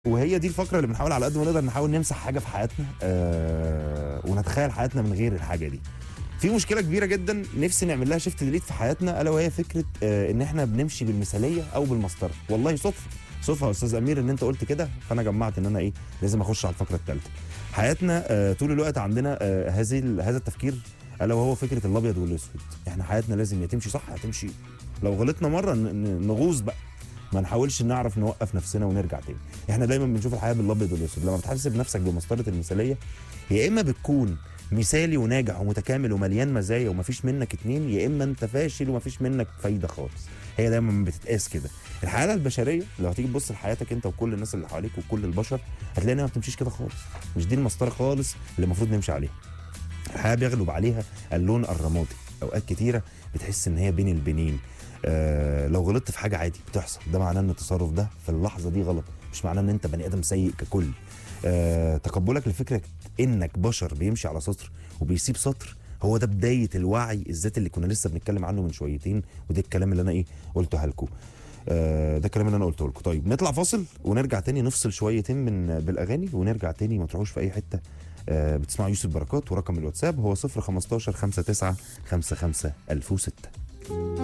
وهي دي الفقره اللي بنحاول على قد ما نقدر نحاول نمسح حاجه في حياتنا آه ونتخيل حياتنا من غير الحاجه دي في مشكله كبيره جدا نفسي نعمل لها شيفت ديليت في حياتنا الا وهي فكره آه ان احنا بنمشي بالمثاليه او بالمسطره والله صدفه صدفه يا استاذ امير ان انت قلت كده فانا جمعت ان انا ايه لازم اخش على الفقره الثالثه حياتنا آه طول الوقت عندنا آه هذه ال- هذا التفكير الا وهو فكره الابيض والاسود احنا حياتنا لازم يا تمشي صح يا تمشي لو غلطنا مره ن- ن- نغوص بقى ما نحاولش نعرف نوقف نفسنا ونرجع تاني احنا دايما بنشوف الحياه بالابيض والاسود لما بتحسب نفسك بمسطره المثاليه يا اما بتكون مثالي وناجح ومتكامل ومليان مزايا ومفيش منك اتنين يا اما انت فاشل ومفيش منك فايده خالص هي دايما بتتقاس كده الحاله البشريه لو هتيجي تبص لحياتك انت وكل الناس اللي حواليك وكل البشر هتلاقي انها ما بتمشيش كده خالص مش دي المسطره خالص اللي المفروض نمشي عليها الحياه بيغلب عليها اللون الرمادي اوقات كتيره بتحس ان هي بين البنين آه لو غلطت في حاجه عادي بتحصل ده معناه ان التصرف ده في اللحظه دي غلط مش معناه ان انت بني ادم سيء ككل آه تقبلك لفكره انك بشر بيمشي على سطر وبيسيب سطر هو ده بدايه الوعي الذاتي اللي كنا لسه بنتكلم عنه من شويتين وده الكلام اللي انا ايه قلته لكم آه ده الكلام اللي انا قلته لكم طيب نطلع فاصل ونرجع تاني نفصل شويتين من بالاغاني ونرجع تاني ما تروحوش في اي حته آه بتسمعوا يوسف بركات ورقم الواتساب هو 015 59 55 1006